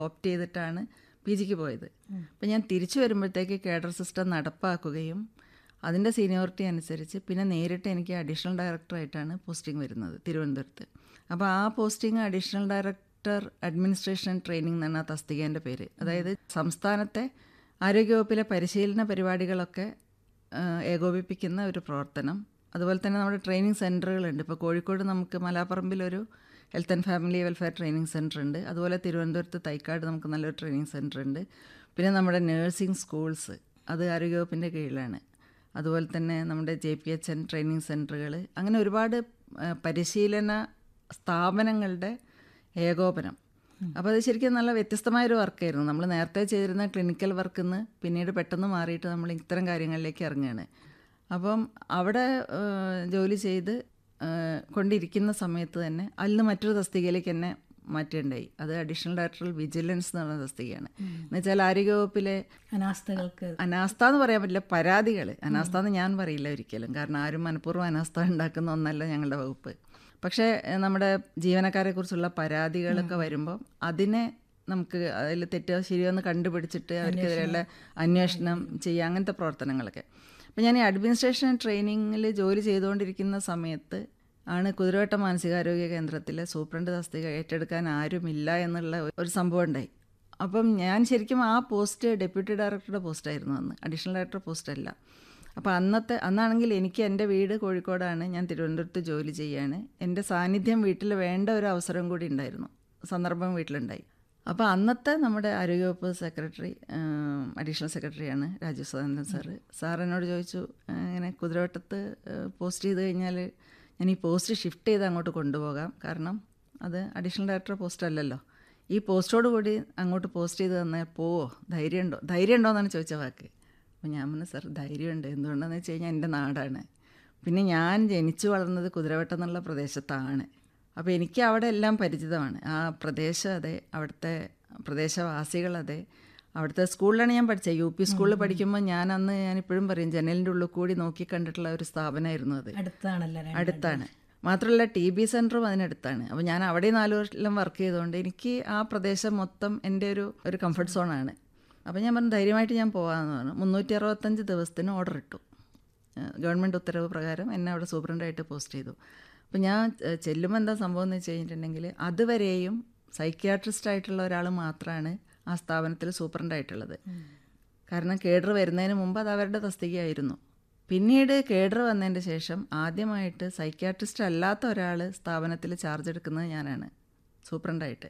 opt ചെയ്തിട്ടാണ് P ജിക്ക് പോയത് അപ്പം ഞാൻ തിരിച്ചു വരുമ്പോഴത്തേക്ക് കേഡർ സിസ്റ്റം നടപ്പാക്കുകയും അതിൻ്റെ സീനിയോറിറ്റി അനുസരിച്ച് പിന്നെ നേരിട്ട് എനിക്ക് അഡീഷണൽ ഡയറക്ടറായിട്ടാണ് പോസ്റ്റിംഗ് വരുന്നത് തിരുവനന്തപുരത്ത് അപ്പോൾ ആ posting additional director administration and training എന്നാണ് ആ തസ്തികേൻ്റെ പേര് അതായത് സംസ്ഥാനത്തെ ആരോഗ്യവകുപ്പിലെ പരിശീലന പരിപാടികളൊക്കെ ആ, ഏകോപിപ്പിക്കുന്ന ഒരു പ്രവർത്തനം അതുപോലെ തന്നെ നമ്മുടെ ട്രെയിനിങ് സെൻറ്ററുകളുണ്ട് ഇപ്പോൾ കോഴിക്കോട് നമുക്ക് മലാപ്പറമ്പിലൊരു health and family welfare training centre ഉണ്ട് അതുപോലെ തിരുവനന്തപുരത്ത് തൈക്കാട് നമുക്ക് നല്ലൊരു ട്രെയിനിങ് സെൻറ്റർ ഉണ്ട് പിന്നെ നമ്മുടെ നേഴ്സിംഗ് സ്കൂൾസ് അത് ആരോഗ്യവകുപ്പിൻ്റെ കീഴിലാണ് അതുപോലെ തന്നെ നമ്മുടെ J P H N training സെൻറ്ററുകൾ അങ്ങനെ ഒരുപാട് ആ, പരിശീലന സ്ഥാപനങ്ങളുടെ ഏകോപനം അപ്പോൾ അത് ശരിക്കും നല്ല വ്യത്യസ്തമായൊരു വർക്കായിരുന്നു നമ്മൾ നേരത്തെ ചെയ്തിരുന്ന ക്ലിനിക്കൽ വർക്കിൽ നിന്ന് പിന്നീട് പെട്ടെന്ന് മാറിയിട്ട് നമ്മൾ ഇത്തരം കാര്യങ്ങളിലേക്ക് ഇറങ്ങുകയാണ് അപ്പം അവിടെ ആ, ജോലി ചെയ്ത് ആ, കൊണ്ടിരിക്കുന്ന സമയത്ത് തന്നെ അതിൽ നിന്ന് മറ്റൊരു തസ്തികയിലേക്ക് എന്നെ മാറ്റേണ്ടായി അത് അഡീഷണൽ ഡയറക്ടർ വിജിലൻസ് എന്ന് പറയുന്ന തസ്തികയാണ് എന്നുവെച്ചാൽ ആരോഗ്യവകുപ്പിലെ അനാസ്ഥകൾക്ക് അനാസ്ഥ എന്ന് പറയാൻ പറ്റില്ല പരാതികൾ അനാസ്ഥ എന്ന് ഞാൻ പറയില്ല ഒരിക്കലും കാരണം ആരും മനഃപൂർവ്വം അനാസ്ഥ ഉണ്ടാക്കുന്ന ഒന്നല്ല ഞങ്ങളുടെ വകുപ്പ് പക്ഷേ എഹ്, നമ്മുടെ ജീവനക്കാരെ കുറിച്ചുള്ള പരാതികളൊക്കെ വരുമ്പോൾ അതിനെ നമുക്ക് അതിൽ തെറ്റോ ശരിയോ എന്ന് കണ്ടുപിടിച്ചിട്ട് അവർക്കെതിരെയുള്ള അന്വേഷണം ചെയ്യുക അങ്ങനത്തെ പ്രവർത്തനങ്ങളൊക്കെ അപ്പം ഞാൻ ഈ അഡ്മിനിസ്ട്രേഷൻ ട്രെയിനിങ്ങിൽ ജോലി ചെയ്തുകൊണ്ടിരിക്കുന്ന സമയത്ത് ആണ് കുതിരവട്ടം മാനസികാരോഗ്യ കേന്ദ്രത്തിലെ സൂപ്രണ്ട് തസ്തിക ഏറ്റെടുക്കാൻ ആരുമില്ല എന്നുള്ള ഒരു സംഭവം ഉണ്ടായി അപ്പം ഞാൻ ശരിക്കും ആ പോസ്റ്റ് ഡെപ്യൂട്ടി ഡയറക്ടറുടെ പോസ്റ്റായിരുന്നു അന്ന് അഡീഷണൽ ഡയറക്ടർ പോസ്റ്റ് അല്ല അപ്പോൾ അന്നത്തെ അന്നാണെങ്കിൽ എനിക്ക് എൻ്റെ വീട് കോഴിക്കോടാണ് ഞാൻ തിരുവനന്തപുരത്ത് ജോലി ചെയ്യാണ് എൻ്റെ സാന്നിധ്യം വീട്ടിൽ വേണ്ട ഒരു അവസരം കൂടി ഉണ്ടായിരുന്നു സന്ദർഭം വീട്ടിലുണ്ടായി അപ്പോൾ അന്നത്തെ നമ്മുടെ ആരോഗ്യവകുപ്പ് സെക്രട്ടറി അഡീഷണൽ സെക്രട്ടറിയാണ് രാജീവ് സദാനന്ദൻ സാറ് സാർ എന്നോട് ചോദിച്ചു "ആ, ഇങ്ങനെ കുതിരവട്ടത്ത് പോസ്റ്റ് ചെയ്ത് കഴിഞ്ഞാൽ ഞാൻ ഈ പോസ്റ്റ് ഷിഫ്റ്റ് ചെയ്ത് അങ്ങോട്ട് കൊണ്ടുപോകാം കാരണം അത് അഡീഷണൽ ഡയറക്ടർ പോസ്റ്റ് അല്ലല്ലോ ഈ പോസ്റ്റോട് കൂടി അങ്ങോട്ട് പോസ്റ്റ് ചെയ്ത് തന്നാൽ പോവോ ധൈര്യമുണ്ടോ ധൈര്യമുണ്ടോ എന്നാണ് ചോദിച്ച വാക്ക് അപ്പോൾ ഞാൻ പറഞ്ഞു സാർ ധൈര്യമുണ്ട് എന്തുകൊണ്ടാണെന്ന് വെച്ച് കഴിഞ്ഞാൽ എൻ്റെ നാടാണ് പിന്നെ ഞാൻ ജനിച്ചു വളർന്നത് കുതിരവട്ടം എന്നുള്ള പ്രദേശത്താണ് അപ്പോൾ എനിക്ക് അവിടെ എല്ലാം പരിചിതമാണ് ആ പ്രദേശം അതെ അവിടുത്തെ പ്രദേശവാസികൾ അതെ അവിടുത്തെ സ്കൂളിലാണ് ഞാൻ പഠിച്ചത് യു പി സ്കൂളിൽ പഠിക്കുമ്പോൾ ഞാൻ അന്ന് ഞാൻ ഇപ്പോഴും പറയും ജനലിൻ്റെ ഉള്ളിൽ കൂടി നോക്കി കണ്ടിട്ടുള്ള ഒരു സ്ഥാപനമായിരുന്നു അത് അടുത്താണല്ലോ രണ്ട് അടുത്താണ് മാത്രമല്ല ടി ബി സെൻറ്ററും അതിനടുത്താണ് അപ്പോൾ ഞാൻ അവിടെ നാല് വർഷം വർക്ക് ചെയ്തുകൊണ്ട് എനിക്ക് ആ പ്രദേശം മൊത്തം എൻ്റെ ഒരു ഒരു കംഫർട്ട് സോണാണ് അപ്പോൾ ഞാൻ പറഞ്ഞു ധൈര്യമായിട്ട് ഞാൻ പോകാമെന്ന് പറഞ്ഞു മുന്നൂറ്റി അറുപത്തഞ്ച് ദിവസത്തിന് ഓർഡർ ഇട്ടു ഏഹ് ഗവൺമെൻറ് ഉത്തരവ് പ്രകാരം എന്നെ അവിടെ സൂപ്രണ്ടായിട്ട് പോസ്റ്റ് ചെയ്തു അപ്പോൾ ഞാൻ ഏഹ് ചെല്ലുമ്പോൾ എന്താ സംഭവം എന്ന് വെച്ച് കഴിഞ്ഞിട്ടുണ്ടെങ്കിൽ അതുവരെയും സൈക്യാട്രിസ്റ്റ് ആയിട്ടുള്ള ഒരാൾ മാത്രമാണ് ആ സ്ഥാപനത്തിൽ സൂപ്രണ്ടായിട്ടുള്ളത് കാരണം കേഡർ വരുന്നതിന് മുമ്പ് അത് അവരുടെ തസ്തികയായിരുന്നു പിന്നീട് കേഡർ വന്നതിൻ്റെ ശേഷം ആദ്യമായിട്ട് സൈക്യാട്രിസ്റ്റ് അല്ലാത്ത ഒരാൾ സ്ഥാപനത്തിൽ ചാർജ് എടുക്കുന്നത് ഞാനാണ് സൂപ്രണ്ടായിട്ട്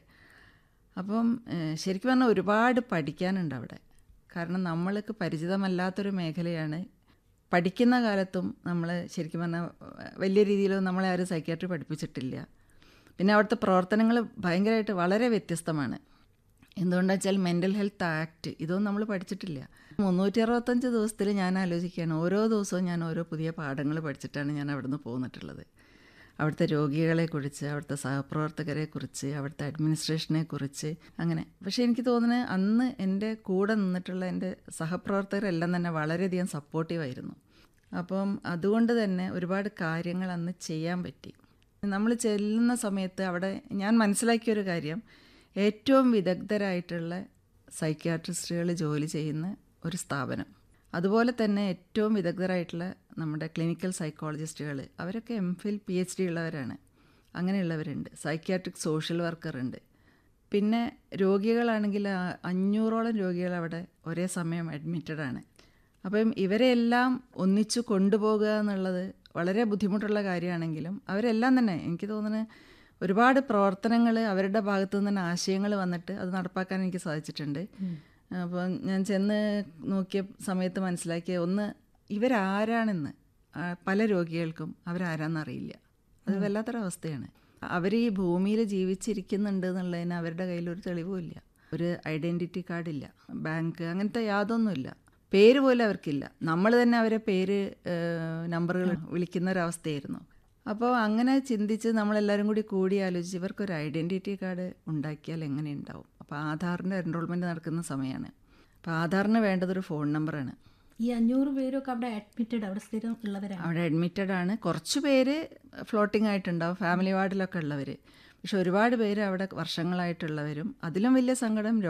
അപ്പം ഏഹ്, ശരിക്കും പറഞ്ഞാൽ ഒരുപാട് പഠിക്കാനുണ്ട് അവിടെ കാരണം നമ്മൾക്ക് പരിചിതമല്ലാത്തൊരു മേഖലയാണ് പഠിക്കുന്ന കാലത്തും നമ്മൾ ശരിക്കും പറഞ്ഞാൽ ഏഹ്, വലിയ രീതിയിൽ നമ്മളെ ആരും സൈക്യാട്രി പഠിപ്പിച്ചിട്ടില്ല പിന്നെ അവിടുത്തെ പ്രവർത്തനങ്ങൾ ഭയങ്കരമായിട്ട് വളരെ വ്യത്യസ്തമാണ് എന്തുകൊണ്ടാ വെച്ചാൽ മെൻ്റൽ ഹെൽത്ത് ആക്ട് ഇതൊന്നും നമ്മൾ പഠിച്ചിട്ടില്ല മുന്നൂറ്റി അറുപത്തഞ്ച് ദിവസത്തിൽ ഞാൻ ആലോചിക്കുകയാണ് ഓരോ ദിവസവും ഞാൻ ഓരോ പുതിയ പാഠങ്ങൾ പഠിച്ചിട്ടാണ് ഞാൻ അവിടുന്ന് പോന്നിട്ടുള്ളത് അവിടുത്തെ രോഗികളെക്കുറിച്ച് അവിടുത്തെ സഹപ്രവർത്തകരെക്കുറിച്ച് അവിടുത്തെ അഡ്മിനിസ്ട്രേഷനെക്കുറിച്ച് അങ്ങനെ പക്ഷേ എനിക്ക് തോന്നുന്നത് അന്ന് എൻ്റെ കൂടെ നിന്നിട്ടുള്ള എൻ്റെ സഹപ്രവർത്തകരെല്ലാം തന്നെ വളരെയധികം സപ്പോർട്ടീവായിരുന്നു അപ്പം അതുകൊണ്ട് തന്നെ ഒരുപാട് കാര്യങ്ങൾ അന്ന് ചെയ്യാൻ പറ്റി നമ്മൾ ചെല്ലുന്ന സമയത്ത് അവിടെ ഞാൻ മനസ്സിലാക്കിയ ഒരു കാര്യം ഏറ്റവും വിദഗ്ധരായിട്ടുള്ള സൈക്യാട്രിസ്റ്റുകൾ ജോലി ചെയ്യുന്ന ഒരു സ്ഥാപനം അതുപോലെ തന്നെ ഏറ്റവും വിദഗ്ധരായിട്ടുള്ള നമ്മുടെ ക്ലിനിക്കൽ സൈക്കോളജിസ്റ്റുകൾ അവരൊക്കെ M Phil P H D ഉള്ളവരാണ് അങ്ങനെയുള്ളവരുണ്ട് സൈക്യാട്രിക് സോഷ്യൽ വർക്കർ ഉണ്ട് പിന്നെ രോഗികളാണെങ്കിൽ ആ- അഞ്ഞൂറോളം രോഗികൾ അവിടെ ഒരേ സമയം അഡ്മിറ്റഡ് ആണ് അപ്പം ഇവരെല്ലാം ഒന്നിച്ചു കൊണ്ടുപോകുക എന്നുള്ളത് വളരെ ബുദ്ധിമുട്ടുള്ള കാര്യമാണെങ്കിലും അവരെല്ലാം തന്നെ എനിക്ക് തോന്നുന്നത് ഒരുപാട് പ്രവർത്തനങ്ങൾ അവരുടെ ഭാഗത്തു നിന്ന് തന്നെ ആശയങ്ങൾ വന്നിട്ട് അത് നടപ്പാക്കാൻ എനിക്ക് സാധിച്ചിട്ടുണ്ട് അപ്പോൾ ഞാൻ ചെന്ന് നോക്കിയ സമയത്ത് മനസ്സിലാക്കിയ ഒന്ന് ഇവരാരാണെന്ന് ആ, പല രോഗികൾക്കും അവരാരാന്നറിയില്ല അത് വല്ലാത്തൊരവസ്ഥയാണ് അവർ ഈ ഭൂമിയിൽ ജീവിച്ചിരിക്കുന്നുണ്ട് എന്നുള്ളതിന് അവരുടെ കയ്യിൽ ഒരു തെളിവുമില്ല ഒരു ഐഡൻറ്റിറ്റി കാർഡില്ല ബാങ്ക് അങ്ങനത്തെ യാതൊന്നുമില്ല പേര് പോലും അവർക്കില്ല നമ്മൾ തന്നെ അവരെ പേര് നമ്പറുകൾ വിളിക്കുന്ന ഒരവസ്ഥയായിരുന്നു അപ്പോൾ അങ്ങനെ ചിന്തിച്ച് നമ്മളെല്ലാവരും കൂടി കൂടി ആലോചിച്ച് ഇവർക്കൊരു ഐഡൻറ്റിറ്റി കാർഡ് ഉണ്ടാക്കിയാൽ എങ്ങനെ ഉണ്ടാവും അപ്പോൾ ആധാറിൻ്റെ എൻറോൾമെൻറ്റ് നടക്കുന്ന സമയമാണ് അപ്പോൾ ആധാറിന് വേണ്ടതൊരു ഫോൺ നമ്പറാണ് ഈ അഞ്ഞൂറ് പേരൊക്കെ അവിടെ അഡ്മിറ്റഡ് അവിടെ സ്ഥിരം ഉള്ളവരാണ് അവിടെ അഡ്മിറ്റഡ് ആണ് കുറച്ച് പേര് ഫ്ലോട്ടിംഗ് ആയിട്ടുണ്ടാവും ഫാമിലി വാർഡിലൊക്കെ ഉള്ളവർ പക്ഷെ ഒരുപാട് പേര് അവിടെ വർഷങ്ങളായിട്ടുള്ളവരും അതിലും വലിയ സങ്കടം